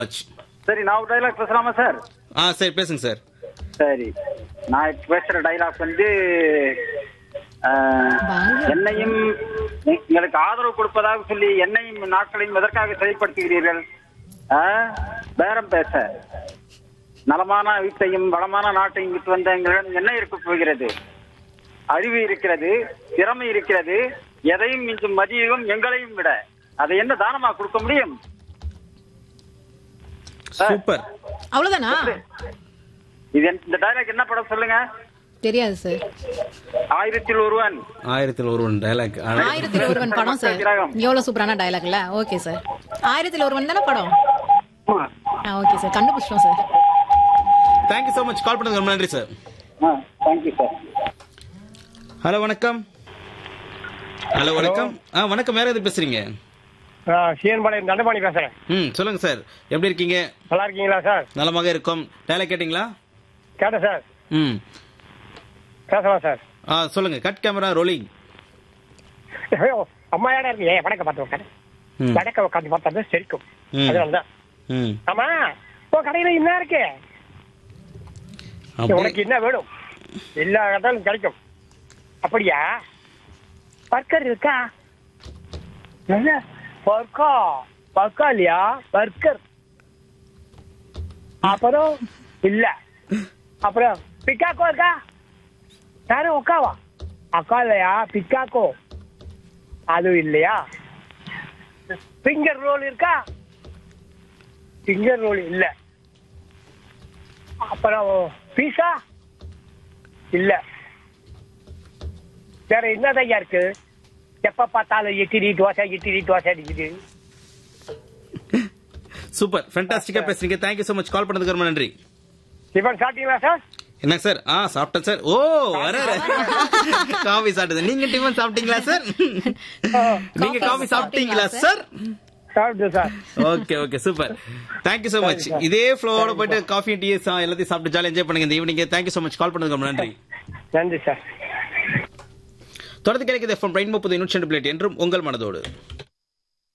சரி நான் ஒரு டைலாக் பேசலாமா சார் ஆ சரி பேசுங்க சார் சரி நான் இப்ப பேசுற டைலாக் வந்து ஆஹ், வாங்க. என்னையும் உங்களுக்கு ஆதரவு கொடுப்பதாக சொல்லி என்னையும் நாட்களையும் எதற்காக செயல்படுத்துகிறீர்கள் ஆஹ், பேரம் பேச நலமான வீட்டையும் வளமான நாட்டையும் விட்டு வந்த எங்களிடம் என்ன இருக்க போகிறது அறிவு இருக்கிறது திறமை இருக்கிறது எதையும் மிஞ்சும் மதியம் எங்களையும் விட அதை என்ன தானமா கொடுக்க முடியும் சூப்பர் அவ்வளவுதானா இது என்ன- இந்த டைலாக் என்ன படம் சொல்லுங்க தெரியாது சார் ஆயிரத்தில் ஒருவன் ஆயிரத்தில் ஒருவன் டைலாக் ஆயிரத்தில் ஒருவன் படம் சார் எவ்வளவு சூப்பரான டயலாக்ல ஓகே சார் ஆயிரத்தில் ஒருவன் தானே படம் ஓகே சார் கண்டுபிடிச்சிட்டோம் sir thank you so much call பண்ணதுக்கு ரொம்ப நன்றி சார் தேங்க்யூ சார் ஹலோ வணக்கம் ஹலோ வணக்கம் ஆ வணக்கம் வேற எது பேசுறீங்க சீன்பாளையம் தண்டபாணி பேசுறேன் ம் சொல்லுங்க சார் எப்படி இருக்கீங்க நல்லா இருக்கீங்களா சார் நலமாக இருக்கும் டைலாக் கேட்டிங்களா கேட்டேன் சார் ம் பேசலாம் சார் ஆ சொல்லுங்க கட் கேமரா ரோலிங் ஐயோ, அம்மா இடம் இருக்கு ஏன் வடக்க பார்த்து உட்காரு ம் வடக்க உட்காந்து பார்த்தா தான் சிரிக்கும் ம். அதனால தான் ம் ஆமா உன் கடையில என்ன இருக்கு அப்படி உனக்கு என்ன வேணும் எல்லா இடத்தாலும் கிடைக்கும் அப்படியா பர்கர் இருக்கா என்ன பர்கா பர்கா இல்லையா பர்கர் அப்புறம் இல்ல அப்புறம் பிக்காக்கோ இருக்கா யாரும் உக்காவா அக்கா இல்லையா பிக்காக்கோ அதுவும் இல்லையா ஃபிங்கர் ரோல் இருக்கா ஃபிங்கர் ரோல் இல்ல அப்புறம் பீஸா இல்ல வேற என்னதையா இருக்கு எப்ப பார்த்தாலும் இட்லி தோசை இட்லி தோசை அடிக்குது சூப்பர் ஃபேண்டாஸ்டிக்கா பேசுறீங்க தேங்க்யூ ஸோ மச் கால் பண்ணதுக்கு ரொம்ப நன்றி டிஃபன் சாப்பிட்டீங்களா சார் என்ன சார் ஆ சாப்பிட்டேன் சார் ஓ வர காஃபி சாப்பிட்டது நீங்க டிஃபன் சாப்பிட்டீங்களா சார் நீங்க காஃபி சாப்பிட்டீங்களா சார் சாப்பிட்டு sir okay okay super thank you so much இதே ஃப்ளோவோட போயிட்டு காஃபி டீ எல்லாத்தையும் சாப்பிட்டு ஜாலியாக என்ஜாய் பண்ணுங்க இந்த evening thank you so much call பண்ணதுக்கு ரொம்ப நன்றி நன்றி சார் தொடர்ந்து கிடைக்குது எஃப்எம் பிரைன் முப்பது நூற்றி ரெண்டு பிளேட் என்றும் உங்கள் மனதோடு